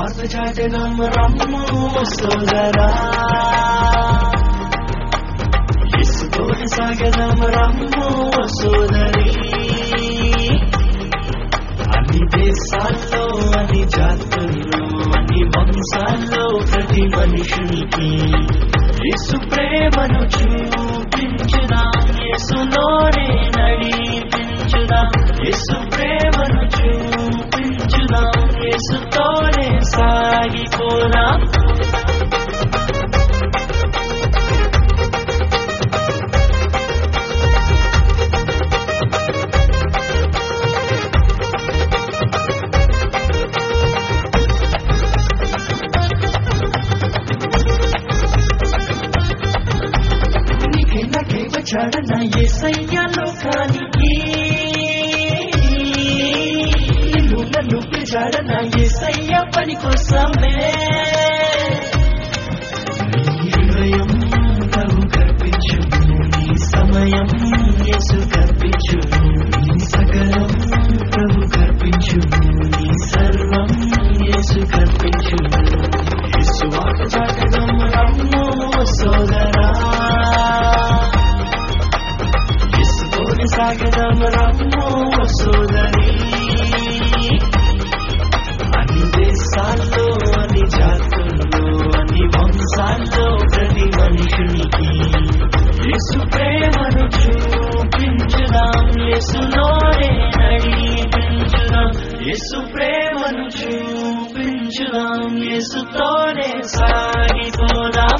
సువార్త చాటనం రమ్ము సోదరా యేసుతోటి సాగదం రమ్ము సోదరి అన్ని దేశాల్లో అన్ని జాతుల్లో అన్ని వంశాల్లో ప్రతి మనుషునికి యేసు ప్రేమను చూపించుదాం యేసులోనే నడిపించుదాం యేసు ప్రేమను చూపించుదాం యేసుతోనే సాగిపోదాం నీకే నాకే వచ్చాడన్న యేసయ్య లోకానికి నిన్ను నన్ను పిలిచాడన్న యేసయ్య పని కోసమే నీ హృదయం ప్రభు కర్పించు నీ సమయం యేసు కర్పించు నీ సకలం ప్రభు కర్పించు నీ సర్వం యేసు కర్పించు యేసు వాక చాటడం రమ్ము సోదరా యేసుతోనే సాగడం రమ్ము సోదరి అన్ని దేశాల్లో అన్ని జాతుల్లో అన్ని వంశాల్లో ప్రతి మనుషునికి యేసు ప్రేమను చూపించుదాం యేసులోనే నడిపించుదాం యేసు ప్రేమను చూపించుదాం యేసుతోనే సాగిపోదాం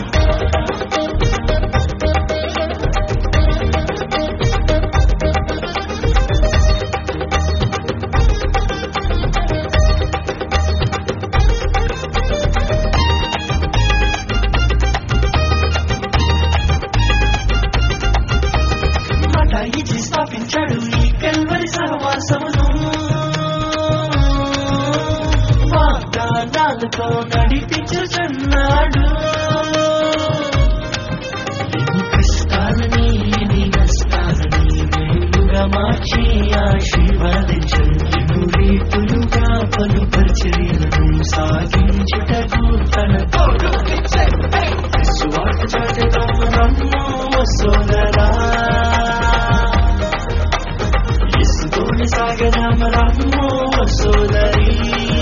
మాట ఇచ్చి స్థాపించాడు ఈ కల్వరి సహవాసమును వాగ్దానాలతో నడిపించుచున్నాడు ఎన్ని కష్టాలని ఎన్ని నష్టాలని మేలుగా మార్చి ఆశీర్వదించు ఎన్ని రీతులుగా పలు పరిచర్యలను సాగించుటకు తన తోడు స్వార్థ చాటడం రమ్ము సోదరా యేసుతోని సాగడం రమ్ము సోదరి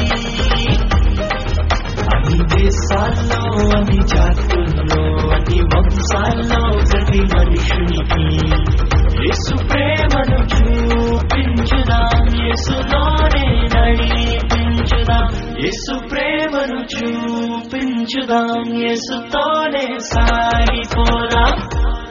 అన్ని దేశాల్లో అన్ని జాతుల్లో అన్ని వంశాల్లో ప్రతి మనుషునికి యేసు ప్రేమను చూపించుదాం యేసులోనే నడిపించుదాం యేసు ప్రేమను చూపించుదాం యేసుతోనే సాగిపోదాం